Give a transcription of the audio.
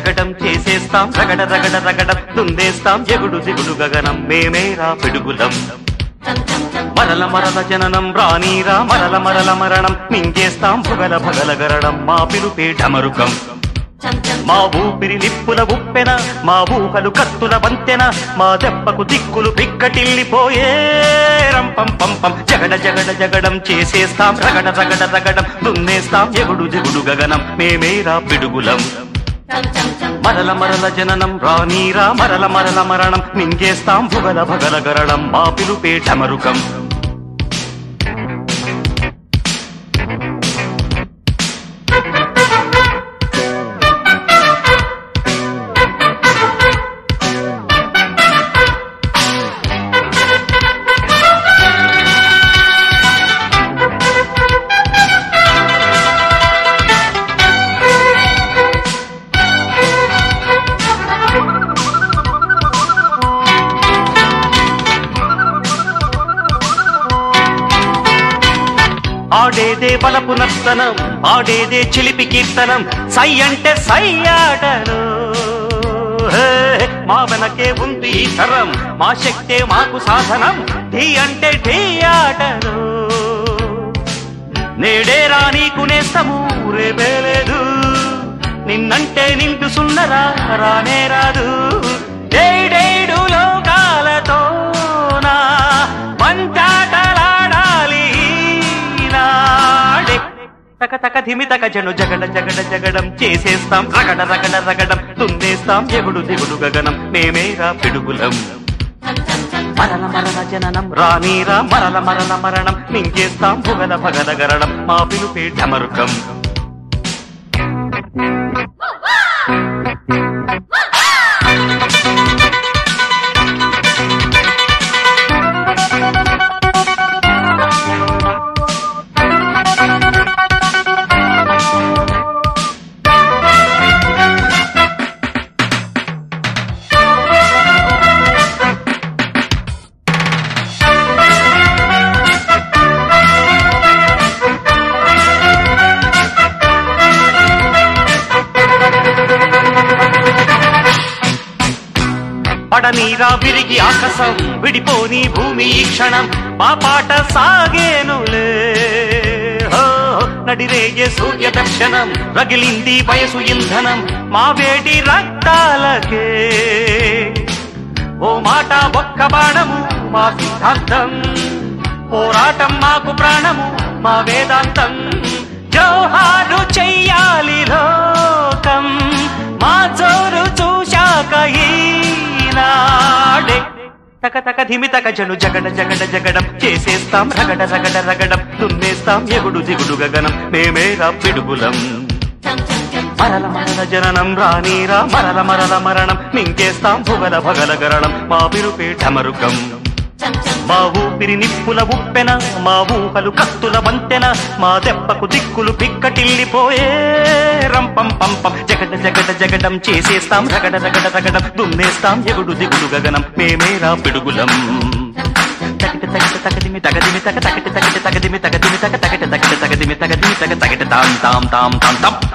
జగడం చేసేస్తాం రగడ రగడ రగడం దుందేస్తాం ఎగుడు దిగుడు గగనం మేమేరా పిడుగులం మరల మరల జననం రానీరా మరల మరల మరణం మింగేస్తాం భుగల భగల గరడం మా పిలుపే ఢమరుకం మా ఊపిరి నిప్పుల ఉప్పెన మా ఊహలు కత్తుల వంతెన మా దెబ్బకు దిక్కులు పిక్కటిల్లిపోయే రంపం పంపం జగడ జగడ జగడం చేసేస్తాం రగడ రగడ రగడం దున్నేస్తాం ఎగుడు దిగుడు గగనం మేమేరా పిడుగులం మరల మరల జననం రానీరా మరల మరల మరణం మింగేస్తాం భుగల భగల గరడం మా పిలుపే ఢమరుకం ఆడేదే బలపు నర్తనం ఆడేదే చిలిపి కీర్తనం సై అంటే సై ఆటలు హే, మా వెనకే ఉంది ఈ తరం మా శక్తే మాకు సాధనం ఢీ అంటే ఢీ ఆటలు నేడే రానీకు నేస్తము రేపే లేదు నిన్నంటే నిండు సున్నరా రానే రాదు డేడేడు లోకాలతోనా పంచాటలాడాలి ఈనాడే. తక తక ధిమి తక జను జగడ జగడ జగడం చేసేస్తాం రగడ రగడ రగడం తుందేస్తాం ఎగుడు దిగుడు గగనం మేమేరా పిడుగులం మరల మరల జననం రానీరా మరల మరల మరణం మింగేస్తాం భుగల భగల గరడం మా పిలుపే ఢమరుకం పడనీరా విరిగి ఆకాశం విడిపోని భూమి ఈ క్షణం మా పాట సాగేనులే హో, నడిరేగే సూర్య దర్శనం రగిలింది వయసు ఇంధనం మా వేడి రక్తాలకే ఓ మాట ఒక్క బాణము మా సిద్ధాంతం పోరాటం మాకు ప్రాణము మా వేదాంతం జోహారు చెయ్యాలి లోకం మా జోరు చూశాక ఈనాడే తక తక ధిమి తక జను జగడ జగడ జగడం చేసేస్తాం రగడ రగడ రగడం దున్నేస్తాం ఎగుడు దిగుడు గగనం మేమేరా పిడుగులం మరల మరల జననం రానీరా మరల మరల మరణం మింకేస్తాం భుగల భగల గరణం మా పిలుపే ఢమరుకం మా ఊపిరి నిప్పుల ఉప్పెన మా ఊహలు కత్తుల వంతెన మా దెబ్బకు దిక్కులు పిక్కటిల్లిపోయే రంపం పంపం జగడ జగడ జగడం చేసేస్తాం రగడ రగడ రగడం దున్నేస్తాం ఎగుడు దిగుడు గగనం మేమేరా పిడుగులం తగిట తగిట తగదిమి తగదిమి తగ తగటి తగటి తగదిమి తగదిమి తగ తగటి తగటి తగదిమి తగదిమి తగ తగటి తాం తాం తాం తాం తాం